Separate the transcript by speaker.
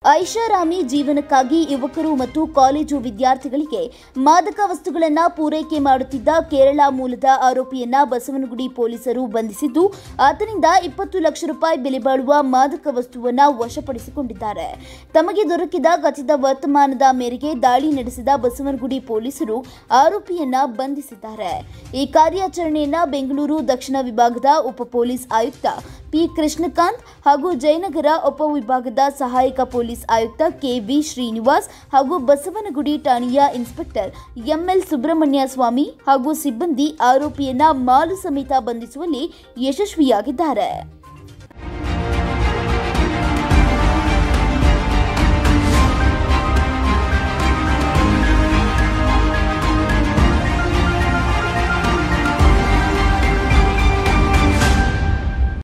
Speaker 1: ಐಷಾರಾಮಿ ಜೀವನಕ್ಕಾಗಿ ಯುವಕರು ಮತ್ತು ಕಾಲೇಜು ವಿದ್ಯಾರ್ಥಿಗಳಿಗೆ ಮಾದಕ ವಸ್ತುಗಳನ್ನು ಪೂರೈಕೆ ಮಾಡುತ್ತಿದ್ದ ಕೇರಳ ಮೂಲದ ಆರೋಪಿಯನ್ನ ಬಸವನಗುಡಿ ಪೊಲೀಸರು ಬಂಧಿಸಿದ್ದು ಆತನಿಂದ ಇಪ್ಪತ್ತು ಲಕ್ಷ ರೂಪಾಯಿ ಬೆಲೆ ಬಾಳುವ ಮಾದಕ ವಸ್ತುವನ್ನ ವಶಪಡಿಸಿಕೊಂಡಿದ್ದಾರೆ ತಮಗೆ ದೊರಕಿದ ಖಚಿತ ವರ್ತಮಾನದ ಮೇರೆಗೆ ದಾಳಿ ನಡೆಸಿದ ಬಸವನಗುಡಿ ಪೊಲೀಸರು ಆರೋಪಿಯನ್ನ ಬಂಧಿಸಿದ್ದಾರೆ ಈ ಕಾರ್ಯಾಚರಣೆಯನ್ನ ಬೆಂಗಳೂರು ದಕ್ಷಿಣ ವಿಭಾಗದ ಉಪ ಪೊಲೀಸ್ ಆಯುಕ್ತ ಪಿ ಕೃಷ್ಣಕಾಂತ್ ಹಾಗೂ ಜಯನಗರ ಉಪವಿಭಾಗದ ಸಹಾಯಕ ಪೊಲೀಸ್ ಆಯುಕ್ತ ಕೆವಿ ಶ್ರೀನಿವಾಸ್ ಹಾಗೂ ಬಸವನಗುಡಿ ಠಾಣೆಯ ಇನ್ಸ್ಪೆಕ್ಟರ್ ಎಂಎಲ್ ಸುಬ್ರಹ್ಮಣ್ಯ ಸ್ವಾಮಿ ಹಾಗೂ ಸಿಬ್ಬಂದಿ ಆರೋಪಿಯನ್ನ ಮಾಲು ಸಮೇತ ಬಂಧಿಸುವಲ್ಲಿ ಯಶಸ್ವಿಯಾಗಿದ್ದಾರೆ